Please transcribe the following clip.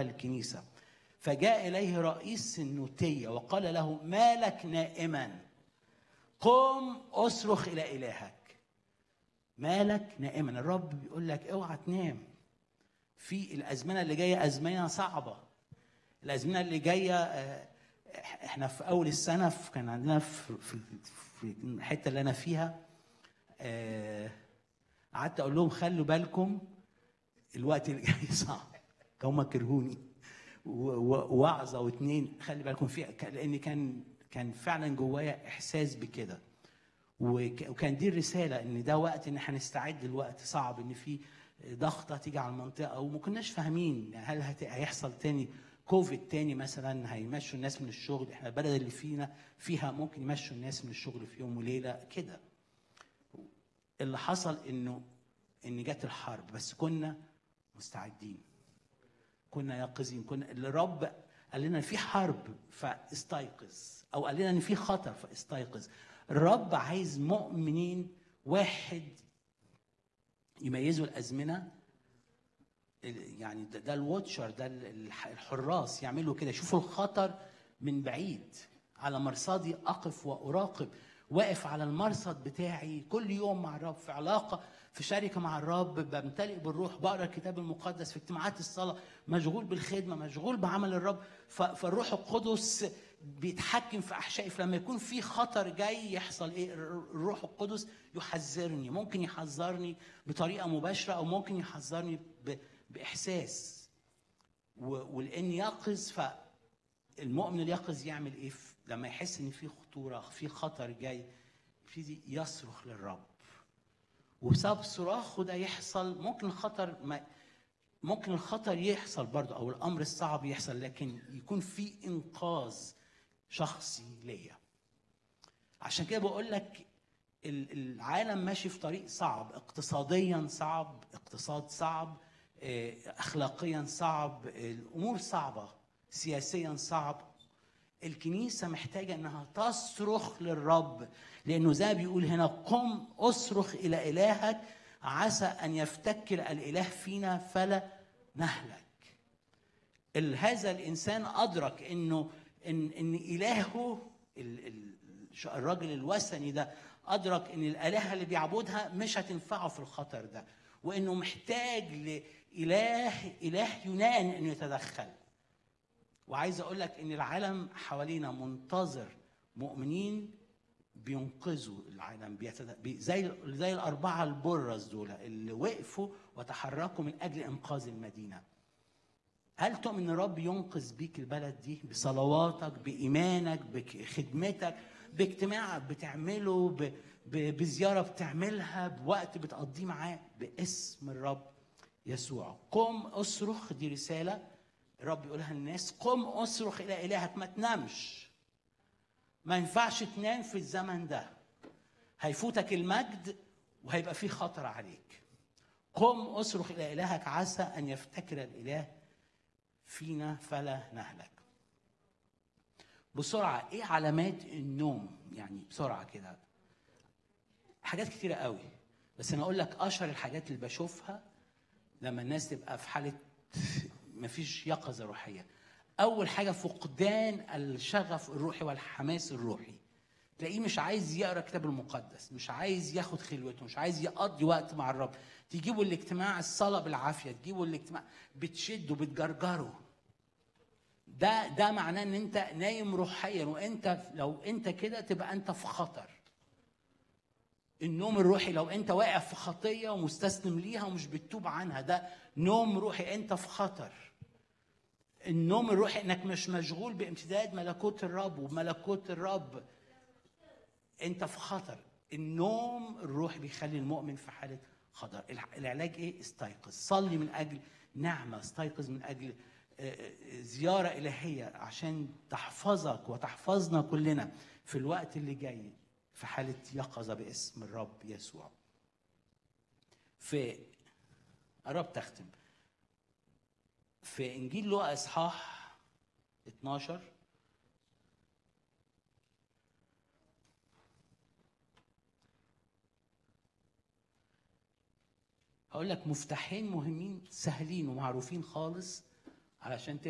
بيقولها للكنيسه فجاء اليه رئيس النوتيه وقال له ما لك نائما قم اصرخ الى الهك مالك نائما الرب بيقول لك اوعى تنام في الازمنه اللي جايه ازمنه صعبه الازمنه اللي جايه آه، احنا في اول السنه في- كان عندنا في في في الحته اللي انا فيها آه، قعدت اقول لهم خلوا بالكم الوقت اللي جاي صعب هم كرهوني و- و- وعظه واتنين خلي بالكم فيها ك- لان كان كان فعلا جوايا احساس بكده وك- وكان دي الرساله ان ده وقت ان احنا نستعد لوقت صعب ان في ضغطه تيجي على المنطقه وما كناش فاهمين هل هت- هيحصل تاني كوفيد تاني مثلا هيمشوا الناس من الشغل احنا البلد اللي فينا فيها ممكن يمشوا الناس من الشغل في يوم وليله كده اللي حصل انه ان جت الحرب بس كنا مستعدين كنا يقظين كنا الرب قال لنا في حرب فاستيقظ او قال لنا ان في خطر فاستيقظ الرب عايز مؤمنين واحد يميزوا الازمنه ال- يعني ده, ده الواتشر ده ال- الح- الحراس يعملوا كده يشوفوا الخطر من بعيد على مرصدي اقف واراقب واقف على المرصد بتاعي كل يوم مع الرب في علاقه في شركه مع الرب بمتلئ بالروح بقرا الكتاب المقدس في اجتماعات الصلاه مشغول بالخدمه مشغول بعمل الرب ف- فالروح القدس بيتحكم في احشائي فلما يكون في خطر جاي يحصل ايه الر- الروح القدس يحذرني ممكن يحذرني بطريقه مباشره او ممكن يحذرني ب- باحساس و- ولان يقظ فالمؤمن اليقظ يعمل ايه في- لما يحس ان في خطوره في خطر جاي يبتدي يصرخ للرب وبسبب صراخه ده يحصل ممكن الخطر ما ممكن الخطر يحصل برضه او الامر الصعب يحصل لكن يكون في انقاذ شخصي ليا عشان كده بقول لك ال- العالم ماشي في طريق صعب اقتصاديا صعب اقتصاد صعب آه، اخلاقيا صعب آه، الامور صعبه سياسيا صعب الكنيسة محتاجة إنها تصرخ للرب لأنه زي ما بيقول هنا قم أصرخ إلى إلهك عسى أن يفتكر الإله فينا فلا نهلك ال- هذا الإنسان أدرك إنه إن إن إلهه ال- ال- ش- الراجل الوثني ده أدرك إن الآلهة اللي بيعبدها مش هتنفعه في الخطر ده وإنه محتاج لإله إله يونان إنه يتدخل وعايز اقول لك ان العالم حوالينا منتظر مؤمنين بينقذوا العالم بيتد... بي... زي زي الاربعه البرص دول اللي وقفوا وتحركوا من اجل انقاذ المدينه هل تؤمن ان الرب ينقذ بيك البلد دي بصلواتك بايمانك بخدمتك باجتماع بتعمله ب... ب... بزياره بتعملها بوقت بتقضيه معاه باسم الرب يسوع قم اصرخ دي رساله الرب يقولها للناس قم اصرخ الى الهك ما تنامش ما ينفعش تنام في الزمن ده هيفوتك المجد وهيبقى فيه خطر عليك قم اصرخ الى الهك عسى ان يفتكر الاله فينا فلا نهلك بسرعه ايه علامات النوم يعني بسرعه كده حاجات كتيره قوي بس انا اقول لك اشهر الحاجات اللي بشوفها لما الناس تبقى في حاله مفيش يقظه روحيه اول حاجه فقدان الشغف الروحي والحماس الروحي تلاقيه مش عايز يقرا الكتاب المقدس مش عايز ياخد خلوته مش عايز يقضي وقت مع الرب تجيبوا الاجتماع الصلاه بالعافيه تجيبوا الاجتماع بتشده بتجرجره ده ده معناه ان انت نايم روحيا وانت لو انت كده تبقى انت في خطر النوم الروحي لو انت واقع في خطيه ومستسلم ليها ومش بتتوب عنها ده نوم روحي انت في خطر النوم الروحي انك مش مشغول بامتداد ملكوت الرب وملكوت الرب انت في خطر النوم الروحي بيخلي المؤمن في حاله خطر الع- العلاج ايه استيقظ صلي من اجل نعمه استيقظ من اجل آه، آه، زياره الهيه عشان تحفظك وتحفظنا كلنا في الوقت اللي جاي في حاله يقظه باسم الرب يسوع في قربت اختم في انجيل لوقا اصحاح 12 هقول لك مفتاحين مهمين سهلين ومعروفين خالص علشان